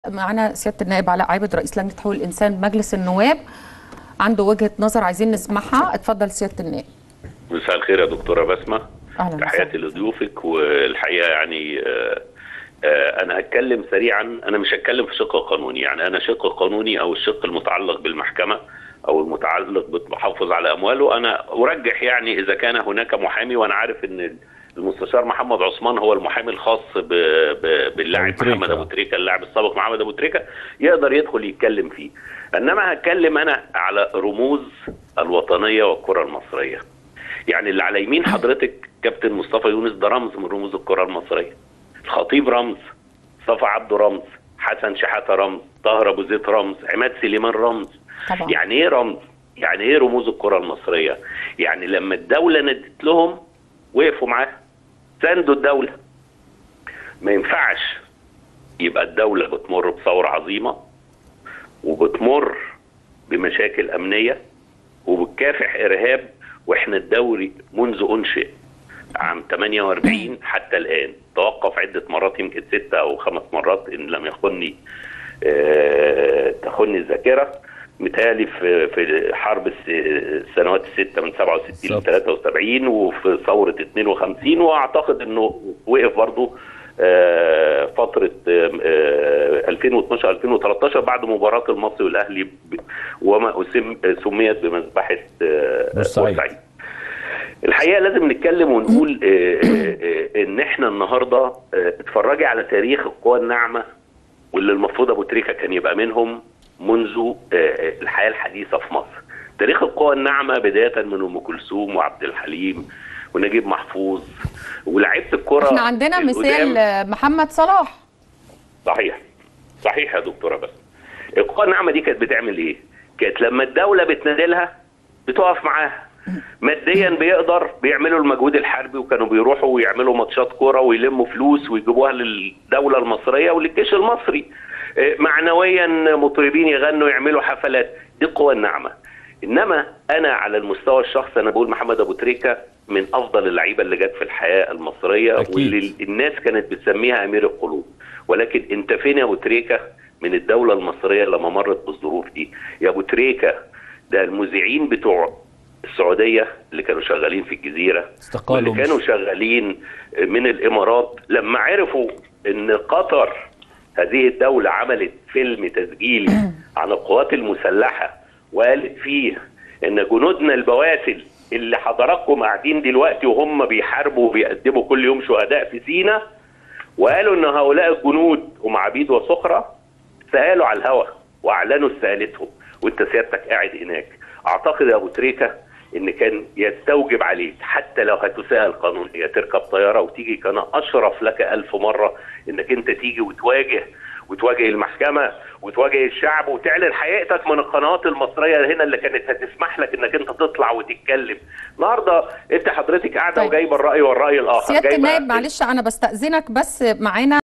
معنا سياده النائب علاء عابد رئيس لجنه حقوق الانسان بمجلس النواب عنده وجهه نظر عايزين نسمعها اتفضل سياده النائب مساء الخير يا دكتوره بسمه اهلا تحياتي لضيوفك والحقيقه يعني آه، آه، انا هتكلم سريعا انا مش هتكلم في شق قانوني يعني انا شق قانوني او الشق المتعلق بالمحكمه او المتعلق بالمحافظ على امواله انا ارجح يعني اذا كان هناك محامي وانا عارف ان المستشار محمد عثمان هو المحامي الخاص ب... ب... باللاعب أبو تريكة. محمد ابو تريكه اللاعب السابق محمد ابو تريكه يقدر يدخل يتكلم فيه انما هتكلم انا على رموز الوطنيه والكره المصريه يعني اللي على يمين حضرتك كابتن مصطفى يونس ده رمز من رموز الكره المصريه الخطيب رمز صفا عبده رمز حسن شحاته رمز طاهر ابو زيد رمز عماد سليمان رمز طبعا يعني ايه رمز يعني ايه رموز الكره المصريه يعني لما الدوله ندت لهم وقفوا معاها ساندوا الدوله ما ينفعش يبقى الدوله بتمر بثوره عظيمه وبتمر بمشاكل امنيه وبتكافح ارهاب واحنا الدوري منذ انشئ عام 48 حتى الان توقف عده مرات يمكن ستة او خمس مرات ان لم يخني آه، تخني الذاكره متهيألي في في حرب الس- السنوات الستة من 67 ل بالظبط. 73 وفي ثورة 52 واعتقد انه وقف برضه آه، فترة آه، آه، 2012 2013 بعد مباراة المصري والاهلي ب- وما أسم سميت بمذبحة آه، بورسعيد. بورسعيد. الحقيقه لازم نتكلم ونقول آه، آه، آه، ان احنا النهارده آه، اتفرجي على تاريخ القوى الناعمه واللي المفروض ابو تريكه كان يبقى منهم منذ آه، آه، الحياه الحديثه في مصر. تاريخ القوى الناعمه بدايه من ام كلثوم وعبد الحليم ونجيب محفوظ ولاعيبه الكره احنا عندنا القدام. مثال آه، محمد صلاح صحيح صحيح يا دكتوره بس القوى الناعمه دي كانت بتعمل ايه؟ كانت لما الدوله بتنادلها بتقف معاها ماديا بيقدر بيعملوا المجهود الحربي وكانوا بيروحوا ويعملوا ماتشات كوره ويلموا فلوس ويجيبوها للدوله المصريه وللجيش المصري آه، معنويا مطربين يغنوا يعملوا حفلات دي القوى الناعمه انما انا على المستوى الشخصي انا بقول محمد ابو تريكه من افضل اللعيبه اللي جت في الحياه المصريه أكيد. واللي الناس كانت بتسميها امير القلوب ولكن انت فين يا ابو تريكه من الدوله المصريه لما مرت بالظروف دي يا ابو تريكه ده المذيعين بتوع السعوديه اللي كانوا شغالين في الجزيره استقالوا واللي كانوا شغالين من الامارات لما عرفوا ان قطر هذه الدوله عملت فيلم تسجيلي عن القوات المسلحه وقالت فيه ان جنودنا البواسل اللي حضراتكم قاعدين دلوقتي وهم بيحاربوا وبيقدموا كل يوم شهداء في سينا وقالوا ان هؤلاء الجنود هم عبيد وسخره سالوا على الهوى واعلنوا استقالتهم وانت سيادتك قاعد هناك اعتقد يا ابو تريكه ان كان يستوجب عليك حتى لو هتساءل قانونيا تركب طياره وتيجي كان اشرف لك الف مره انك انت تيجي وتواجه وتواجه المحكمه وتواجه الشعب وتعلن حقيقتك من القنوات المصريه هنا اللي كانت هتسمح لك انك انت تطلع وتتكلم النهارده انت حضرتك قاعده طيب. وجايبه الراي والراي الاخر سياده جايبة النائب معلش انا بستاذنك بس معانا